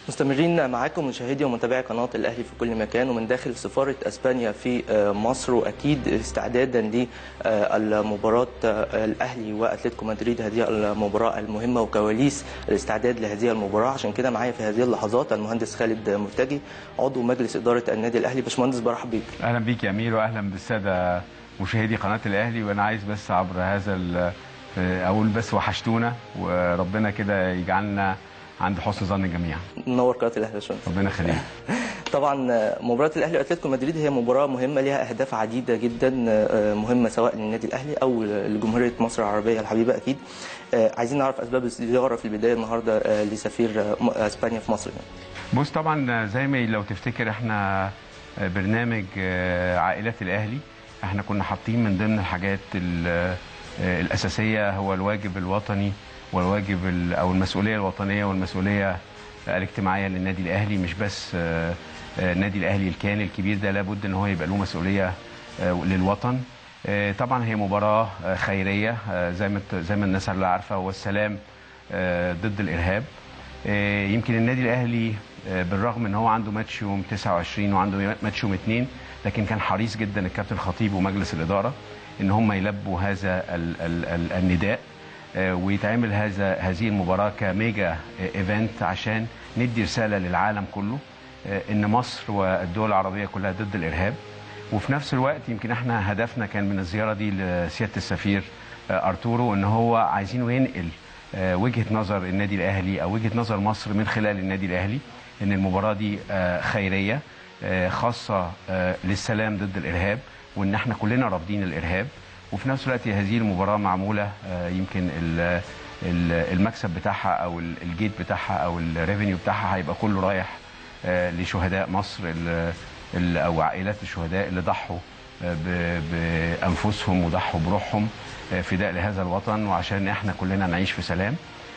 مستمرين معاكم مشاهدي ومتابعي قناه الاهلي في كل مكان ومن داخل سفاره اسبانيا في مصر واكيد استعدادا لمباراه الاهلي واتلتيكو مدريد هذه المباراه المهمه وكواليس الاستعداد لهذه المباراه عشان كده معايا في هذه اللحظات المهندس خالد مرتجي عضو مجلس اداره النادي الاهلي باشمهندس برحب بيك اهلا بيك يا امير واهلا بالساده مشاهدي قناه الاهلي وانا عايز بس عبر هذا اقول بس وحشتونا وربنا كده يجعلنا عند حسن ظن الجميع منور قناه الاهلي يا باشمهندس ربنا يخليك طبعا مباراه الاهلي واتلتيكو مدريد هي مباراه مهمه ليها اهداف عديده جدا مهمه سواء للنادي الاهلي او لجمهوريه مصر العربيه الحبيبه اكيد عايزين نعرف اسباب الزياره في البدايه النهارده لسفير اسبانيا في مصر بص طبعا زي ما لو تفتكر احنا برنامج عائلات الاهلي احنا كنا حاطين من ضمن الحاجات الاساسيه هو الواجب الوطني والواجب او المسؤوليه الوطنيه والمسؤوليه الاجتماعيه للنادي الاهلي مش بس النادي الاهلي الكيان الكبير ده لابد ان هو يبقى له مسؤوليه للوطن طبعا هي مباراه خيريه زي ما زي ما الناس اللي عارفه هو السلام ضد الارهاب يمكن النادي الاهلي بالرغم ان هو عنده ماتش يوم 29 وعنده ماتش يوم 2 لكن كان حريص جدا الكابتن الخطيب ومجلس الاداره ان هم يلبوا هذا ال ال ال النداء ويتعمل هذا هذه المباراه كميجا ايفنت عشان ندي رساله للعالم كله ان مصر والدول العربيه كلها ضد الارهاب وفي نفس الوقت يمكن احنا هدفنا كان من الزياره دي لسياده السفير ارتورو ان هو عايزينه ينقل وجهه نظر النادي الاهلي او وجهه نظر مصر من خلال النادي الاهلي ان المباراه دي خيريه خاصه للسلام ضد الارهاب وان احنا كلنا رافضين الارهاب وفي نفس الوقت هذه المباراه معموله يمكن المكسب بتاعها او الجيت بتاعها او الريفينيو بتاعها هيبقى كله رايح لشهداء مصر او عائلات الشهداء اللي ضحوا بانفسهم وضحوا بروحهم فداء لهذا الوطن وعشان احنا كلنا نعيش في سلام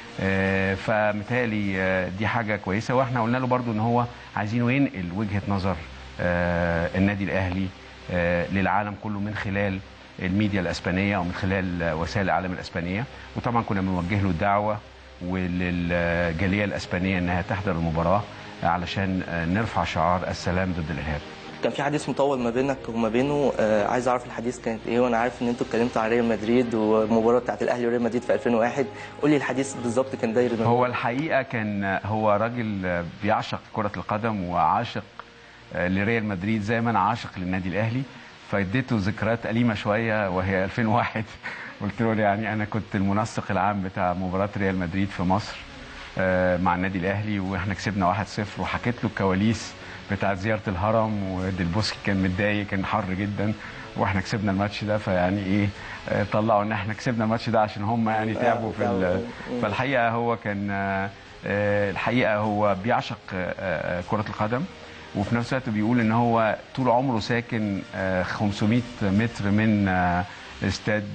فمثالي دي حاجه كويسه واحنا قلنا له برضو ان هو عايزينه ينقل وجهه نظر النادي الاهلي للعالم كله من خلال الميديا الاسبانيه ومن خلال وسائل الاعلام الاسبانيه وطبعا كنا بنوجه له الدعوه وللجاليه الاسبانيه انها تحضر المباراه علشان نرفع شعار السلام ضد الارهاب. كان في حديث مطول ما بينك وما بينه آه عايز اعرف الحديث كانت ايه وانا عارف ان انتوا اتكلمتوا عن ريال مدريد والمباراه بتاعت الاهلي وريال مدريد في 2001 قول لي الحديث بالظبط كان داير هو الحقيقه كان هو راجل بيعشق كره القدم وعاشق لريال مدريد زي ما انا عاشق للنادي الاهلي فاديته ذكريات أليمة شوية وهي 2001 قلت له يعني أنا كنت المنسق العام بتاع مباراة ريال مدريد في مصر مع النادي الأهلي وإحنا كسبنا 1-0 وحكيت له الكواليس بتاعت زيارة الهرم وديلبوسكي كان متضايق كان حر جدا واحنا كسبنا الماتش ده فيعني ايه طلعوا ان احنا كسبنا الماتش ده عشان هم يعني تعبوا في فالحقيقه هو كان الحقيقه هو بيعشق كره القدم وفي نفس الوقت بيقول ان هو طول عمره ساكن 500 متر من استاد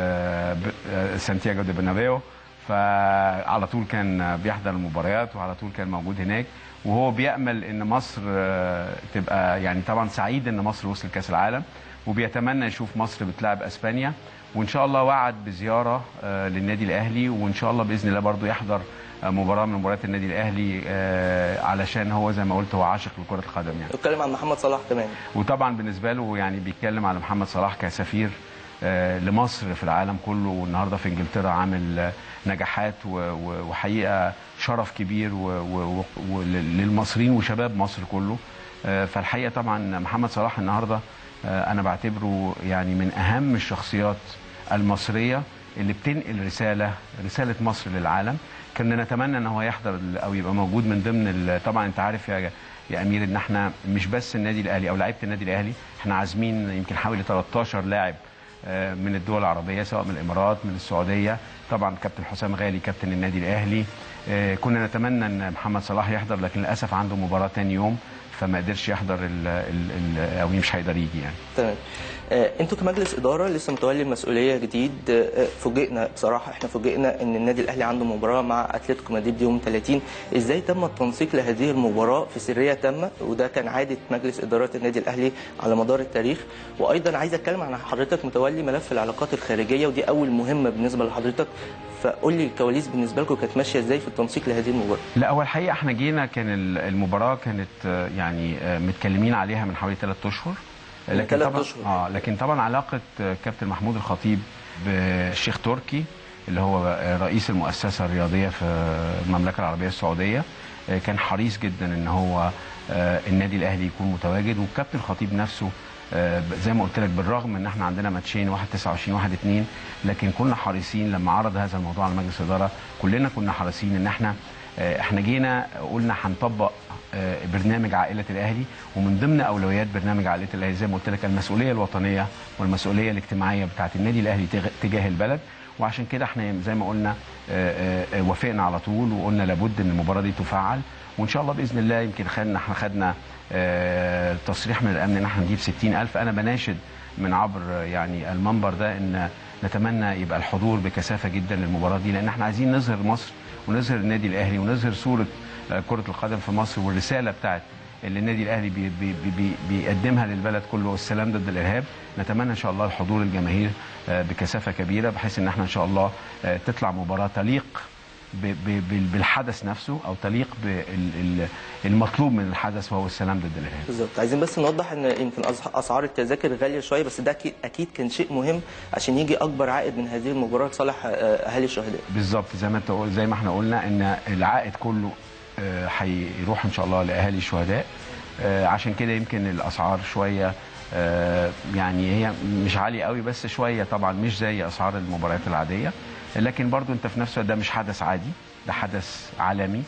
سانتياغو دي برنابيو فعلى طول كان بيحضر المباريات وعلى طول كان موجود هناك وهو بيامل ان مصر تبقى يعني طبعا سعيد ان مصر وصل كاس العالم وبيتمنى يشوف مصر بتلعب اسبانيا وان شاء الله وعد بزياره للنادي الاهلي وان شاء الله باذن الله برضو يحضر مباراه من مباريات النادي الاهلي علشان هو زي ما قلت هو عاشق لكره القدم يعني. بيتكلم عن محمد صلاح كمان. وطبعا بالنسبه له يعني بيتكلم على محمد صلاح كسفير لمصر في العالم كله والنهارده في انجلترا عامل نجاحات وحقيقه شرف كبير للمصريين وشباب مصر كله فالحقيقه طبعا محمد صلاح النهارده انا بعتبره يعني من اهم الشخصيات المصريه اللي بتنقل رساله رساله مصر للعالم كنا نتمنى ان هو يحضر او يبقى موجود من ضمن طبعا انت عارف يا يا امير ان احنا مش بس النادي الاهلي او لعيبه النادي الاهلي احنا عازمين يمكن حوالي 13 لاعب من الدول العربيه سواء من الامارات من السعوديه طبعا كابتن حسام غالي كابتن النادي الاهلي كنا نتمنى ان محمد صلاح يحضر لكن للاسف عنده مباراه ثاني يوم فما قدرش يحضر ال ال ال او مش هيقدر يجي يعني تمام آه، انتوا كمجلس اداره لسه متولي المسؤوليه جديد آه، فوجئنا بصراحه احنا فوجئنا ان النادي الاهلي عنده مباراه مع اتلتيكو مدريد يوم 30 ازاي تم التنسيق لهذه المباراه في سريه تامه وده كان عاده مجلس ادارات النادي الاهلي على مدار التاريخ وايضا عايز اتكلم عن حضرتك متولي ملف العلاقات الخارجيه ودي اول مهمه بالنسبه لحضرتك فقول لي الكواليس بالنسبه لكم كانت ماشيه ازاي في التنسيق لهذه المباراه لا اول حقيقه احنا جينا كان ال- المباراه كانت آه، يعني آه، متكلمين عليها من حوالي ثلاث اشهر من لكن ثلاث طبعا أشهر. اه لكن طبعا علاقه آه، كابتن محمود الخطيب بالشيخ تركي اللي هو آه، رئيس المؤسسه الرياضيه في المملكه العربيه السعوديه آه، كان حريص جدا ان هو آه، النادي الاهلي يكون متواجد والكابتن الخطيب نفسه آه، زي ما قلت لك بالرغم ان احنا عندنا ماتشين واحد 29 واحد 2 لكن كنا حريصين لما عرض هذا الموضوع على مجلس الاداره كلنا كنا حريصين ان احنا آه، احنا جينا قلنا هنطبق آه، برنامج عائله الاهلي ومن ضمن اولويات برنامج عائله الاهلي زي ما قلت لك المسؤوليه الوطنيه والمسؤوليه الاجتماعيه بتاعت النادي الاهلي تج- تجاه البلد وعشان كده احنا زي ما قلنا آه، آه، وافقنا على طول وقلنا لابد ان المباراه دي تفعل وان شاء الله باذن الله يمكن خدنا احنا خدنا آه، تصريح من الامن ان احنا نجيب 60000 انا بناشد من عبر آه، يعني المنبر ده ان نتمنى يبقى الحضور بكثافه جدا للمباراه دي لان احنا عايزين نظهر مصر ونظهر النادي الاهلي ونظهر صوره آه، كره القدم في مصر والرساله بتاعت اللي النادي الاهلي بي بي بي بيقدمها للبلد كله والسلام ضد الارهاب نتمنى ان شاء الله الحضور الجماهير آه، بكثافه كبيره بحيث ان احنا ان شاء الله آه، تطلع مباراه تليق ب- ب- بال- بالحدث نفسه او تليق بالمطلوب من الحدث وهو السلام ضد الارهاب بالظبط عايزين بس نوضح ان يمكن أس- اسعار التذاكر غاليه شويه بس ده اكيد اكيد كان شيء مهم عشان يجي اكبر عائد من هذه المباراه لصالح آه، اهالي الشهداء بالظبط زي ما انت قل- زي ما احنا قلنا ان العائد كله آه، هيروح ان شاء الله لاهالي الشهداء آه، عشان كده يمكن الاسعار شويه آه، يعني هي مش عاليه قوي بس شويه طبعا مش زي اسعار المباريات العاديه لكن برضو انت في نفس الوقت ده مش حدث عادي ده حدث عالمي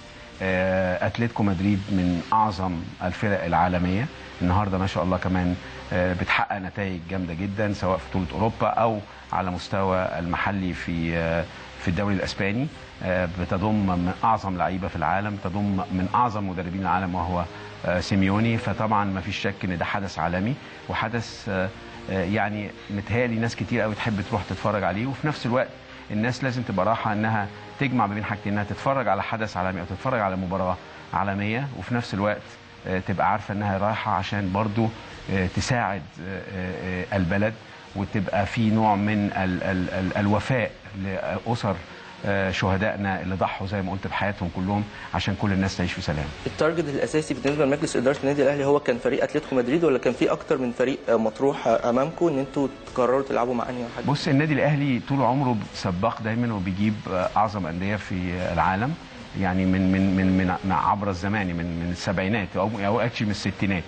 آه، اتلتيكو مدريد من اعظم الفرق العالميه النهارده ما شاء الله كمان آه، بتحقق نتائج جامده جدا سواء في بطوله اوروبا او على مستوى المحلي في آه، في الدوري الاسباني آه، بتضم من اعظم لعيبه في العالم تضم من اعظم مدربين العالم وهو آه، سيميوني فطبعا ما فيش شك ان ده حدث عالمي وحدث آه، آه، يعني متهيألي ناس كتير قوي تحب تروح تتفرج عليه وفي نفس الوقت الناس لازم تبقى راحه انها تجمع ما بين حاجتين انها تتفرج على حدث عالمي او تتفرج على مباراه عالميه وفي نفس الوقت آه، تبقى عارفه انها رايحه عشان برضو آه، تساعد آه، آه، آه، البلد وتبقى في نوع من ال ال ال الوفاء لاسر آه، شهدائنا اللي ضحوا زي ما قلت بحياتهم كلهم عشان كل الناس تعيش في سلام التارجت الاساسي بالنسبه لمجلس اداره النادي الاهلي هو كان فريق اتلتيكو مدريد ولا كان في اكتر من فريق آه، مطروح آه، امامكم ان انتوا تقرروا تلعبوا مع انهي حد بص النادي الاهلي طول عمره سباق دايما وبيجيب آه، اعظم انديه في العالم يعني من من من من من عبر الزمان من من السبعينات او او اكشلي من الستينات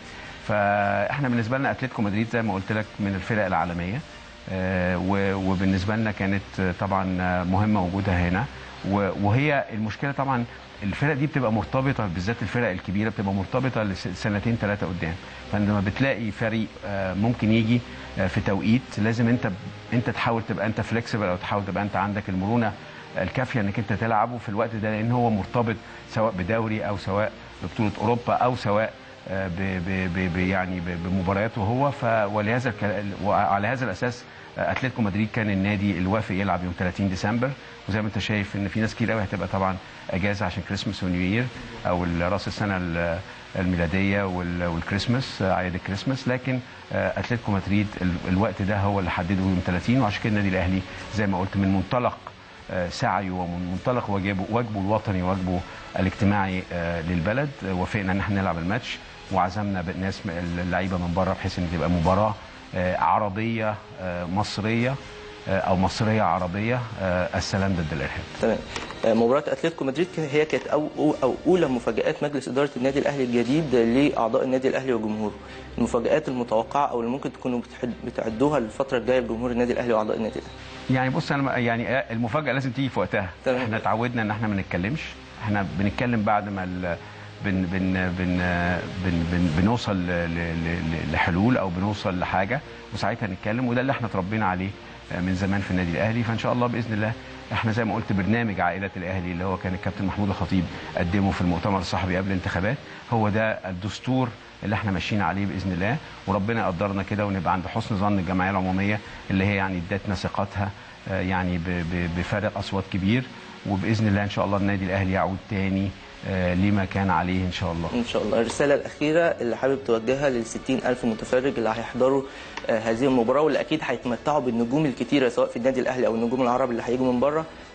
فاحنا بالنسبه لنا اتلتيكو مدريد زي ما قلت لك من الفرق العالميه آه، و- وبالنسبه لنا كانت آه، طبعا آه، مهمه وجودها هنا و- وهي المشكله طبعا الفرق دي بتبقى مرتبطه بالذات الفرق الكبيره بتبقى مرتبطه لسنتين ثلاثه قدام فعندما بتلاقي فريق آه، ممكن يجي آه، في توقيت لازم انت انت تحاول تبقى انت فليكسبل او تحاول تبقى انت عندك المرونه الكافيه انك انت تلعبه في الوقت ده لان هو مرتبط سواء بدوري او سواء ببطوله اوروبا او سواء آه، ب ب ب ب يعني ب- بمبارياته هو ف ولهذا الك- وعلى هذا الاساس آه، اتلتيكو مدريد كان النادي الوافق يلعب يوم 30 ديسمبر وزي ما انت شايف ان في ناس كتير قوي هتبقى طبعا اجازه عشان كريسماس ونيو يير او راس السنه ال- الميلاديه وال- والكريسماس آه، اعياد الكريسماس لكن آه، اتلتيكو مدريد ال- الوقت ده هو اللي حدده يوم 30 وعشان كده النادي الاهلي زي ما قلت من منطلق آه، سعيه ومن منطلق واجبه واجبه الوطني وواجبه الاجتماعي آه، للبلد آه، وافقنا ان احنا نلعب الماتش وعزمنا بالناس اللعيبه من بره بحيث ان تبقى مباراه آه، عربيه آه، مصريه آه، او مصريه عربيه آه، السلام ضد الارهاب تمام آه، مباراه اتلتيكو مدريد كان- هي كانت أو, أو, او اولى مفاجات مجلس اداره النادي الاهلي الجديد لاعضاء النادي الاهلي وجمهوره المفاجات المتوقعه او اللي ممكن تكونوا بتحد- بتعدوها الفتره الجايه لجمهور النادي الاهلي واعضاء النادي الاهلي يعني بص انا يعني المفاجاه لازم تيجي في وقتها تمام. احنا اتعودنا ان احنا ما نتكلمش احنا بنتكلم بعد ما ال... بن بن بن بن بن بنوصل ل... ل... ل... لحلول او بنوصل لحاجه وساعتها نتكلم وده اللي احنا اتربينا عليه من زمان في النادي الاهلي فان شاء الله باذن الله احنا زي ما قلت برنامج عائله الاهلي اللي هو كان الكابتن محمود الخطيب قدمه في المؤتمر الصحفي قبل الانتخابات هو ده الدستور اللي احنا ماشيين عليه باذن الله وربنا يقدرنا كده ونبقى عند حسن ظن الجمعيه العموميه اللي هي يعني ادتنا ثقتها آه، يعني ب- ب- بفارق اصوات كبير وباذن الله ان شاء الله النادي الاهلي يعود تاني آه، لما كان عليه ان شاء الله ان شاء الله الرساله الاخيره اللي حابب توجهها لل 60 الف متفرج اللي هيحضروا آه، هذه المباراه واللي اكيد هيتمتعوا بالنجوم الكتيره سواء في النادي الاهلي او النجوم العرب اللي هيجوا من بره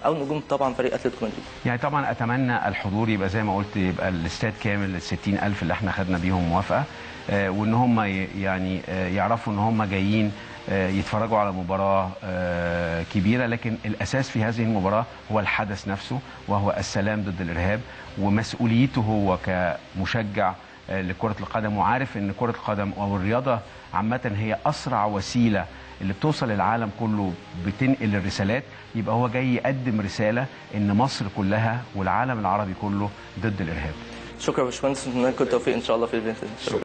او نجوم طبعا فريق اتلتيكو مدريد يعني طبعا اتمنى الحضور يبقى زي ما قلت يبقى الاستاد كامل ال 60000 اللي احنا خدنا بيهم موافقه آه، وان هم ي- يعني آه، يعرفوا ان هم جايين آه، يتفرجوا على مباراه آه، كبيره لكن الاساس في هذه المباراه هو الحدث نفسه وهو السلام ضد الارهاب ومسؤوليته هو كمشجع آه، لكره القدم وعارف ان كره القدم او الرياضه عامه هي اسرع وسيله اللي بتوصل للعالم كله بتنقل الرسالات يبقى هو جاي يقدم رساله ان مصر كلها والعالم العربي كله ضد الارهاب شكرا يا باشمهندس نتمنى لكم التوفيق ان شاء الله في الايفنت ده. شكرا